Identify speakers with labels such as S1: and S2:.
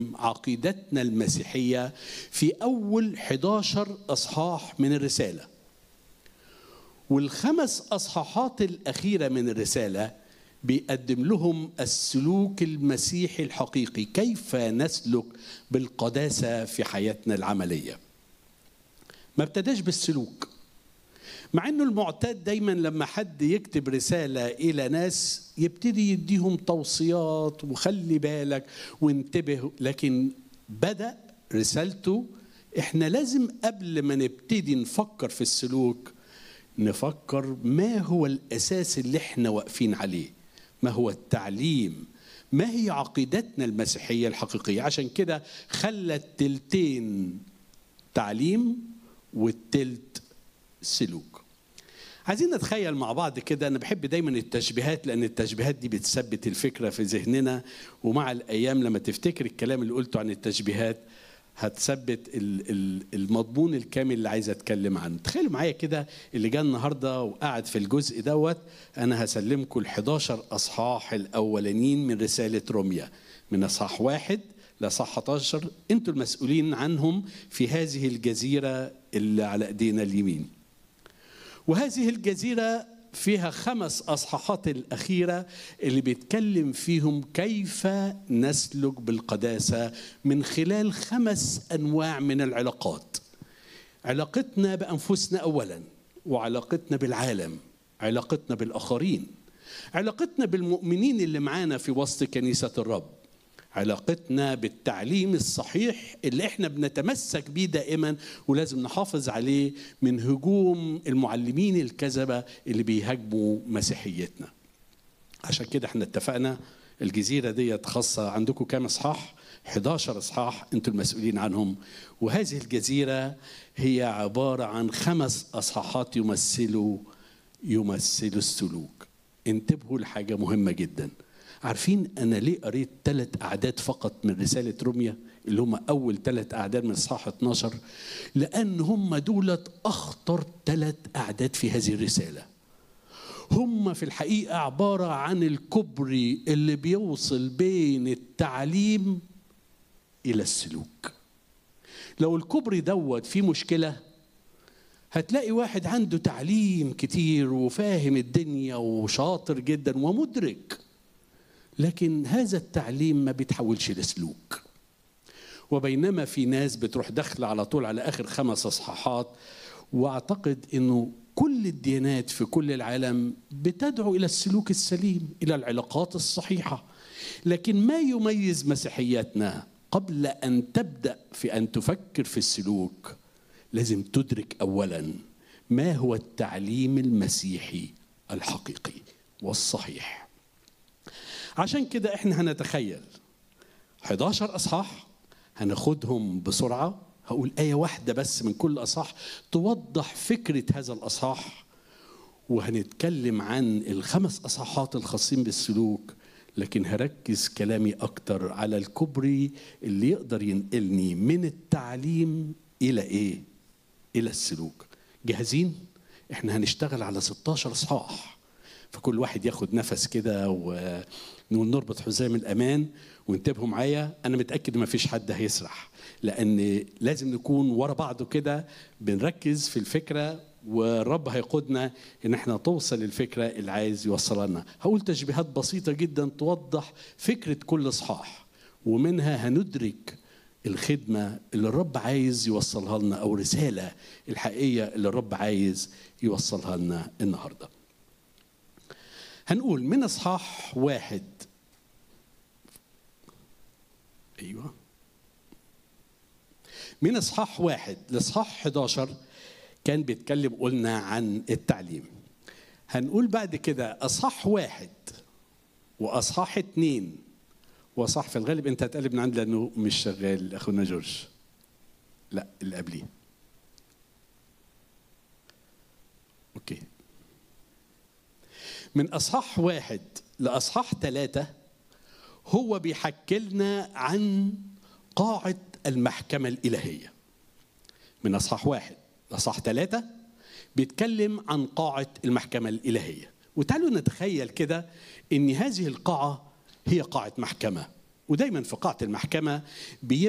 S1: عقيدتنا المسيحية في أول 11 أصحاح من الرسالة والخمس أصحاحات الأخيرة من الرسالة بيقدم لهم السلوك المسيحي الحقيقي كيف نسلك بالقداسة في حياتنا العملية ما ابتداش بالسلوك مع انه المعتاد دايما لما حد يكتب رساله الى ناس يبتدي يديهم توصيات وخلي بالك وانتبه لكن بدا رسالته احنا لازم قبل ما نبتدي نفكر في السلوك نفكر ما هو الاساس اللي احنا واقفين عليه ما هو التعليم ما هي عقيدتنا المسيحيه الحقيقيه عشان كده خلى التلتين تعليم والتلت سلوك عايزين نتخيل مع بعض كده انا بحب دايما التشبيهات لان التشبيهات دي بتثبت الفكره في ذهننا ومع الايام لما تفتكر الكلام اللي قلته عن التشبيهات هتثبت المضمون الكامل اللي عايز اتكلم عنه تخيلوا معايا كده اللي جه النهارده وقعد في الجزء دوت انا هسلمكم ال 11 اصحاح الاولانيين من رساله روميا من اصحاح واحد لاصحاح 11 انتوا المسؤولين عنهم في هذه الجزيره اللي على ايدينا اليمين وهذه الجزيرة فيها خمس أصحاحات الأخيرة اللي بيتكلم فيهم كيف نسلك بالقداسة من خلال خمس أنواع من العلاقات علاقتنا بأنفسنا أولا وعلاقتنا بالعالم علاقتنا بالآخرين علاقتنا بالمؤمنين اللي معانا في وسط كنيسة الرب علاقتنا بالتعليم الصحيح اللي احنا بنتمسك بيه دائما ولازم نحافظ عليه من هجوم المعلمين الكذبه اللي بيهاجموا مسيحيتنا. عشان كده احنا اتفقنا الجزيره ديت خاصه عندكم كام اصحاح؟ 11 اصحاح انتوا المسؤولين عنهم وهذه الجزيره هي عباره عن خمس اصحاحات يمثلوا يمثلوا السلوك. انتبهوا لحاجه مهمه جدا. عارفين انا ليه قريت ثلاث اعداد فقط من رساله روميا اللي هم اول ثلاث اعداد من اصحاح 12 لان هم دولت اخطر ثلاث اعداد في هذه الرساله هم في الحقيقه عباره عن الكوبري اللي بيوصل بين التعليم الى السلوك لو الكوبري دوت فيه مشكله هتلاقي واحد عنده تعليم كتير وفاهم الدنيا وشاطر جدا ومدرك لكن هذا التعليم ما بيتحولش لسلوك وبينما في ناس بتروح داخله على طول على اخر خمس اصحاحات واعتقد انه كل الديانات في كل العالم بتدعو الى السلوك السليم الى العلاقات الصحيحه لكن ما يميز مسيحيتنا قبل ان تبدا في ان تفكر في السلوك لازم تدرك اولا ما هو التعليم المسيحي الحقيقي والصحيح عشان كده احنا هنتخيل 11 اصحاح هناخدهم بسرعه هقول ايه واحده بس من كل اصحاح توضح فكره هذا الاصحاح وهنتكلم عن الخمس اصحاحات الخاصين بالسلوك لكن هركز كلامي اكتر على الكوبري اللي يقدر ينقلني من التعليم الى ايه الى السلوك جاهزين احنا هنشتغل على 16 اصحاح فكل واحد ياخد نفس كده ونربط حزام الامان وانتبهوا معايا انا متاكد ما فيش حد هيسرح لان لازم نكون ورا بعضه كده بنركز في الفكره والرب هيقودنا ان احنا توصل الفكره اللي عايز يوصلها لنا هقول تشبيهات بسيطه جدا توضح فكره كل اصحاح ومنها هندرك الخدمه اللي الرب عايز يوصلها لنا او رساله الحقيقيه اللي الرب عايز يوصلها لنا النهارده هنقول من اصحاح واحد ايوه من اصحاح واحد لاصحاح 11 كان بيتكلم قلنا عن التعليم هنقول بعد كده اصحاح واحد واصحاح اتنين واصحاح في الغالب انت هتقلب من عندي لانه مش شغال اخونا جورج لا اللي قبليه اوكي من اصحاح واحد لاصحاح ثلاثه هو بيحكي لنا عن قاعه المحكمه الالهيه من اصحاح واحد لاصحاح ثلاثه بيتكلم عن قاعه المحكمه الالهيه وتعالوا نتخيل كده ان هذه القاعه هي قاعه محكمه ودايما في قاعة المحكمة بيبقى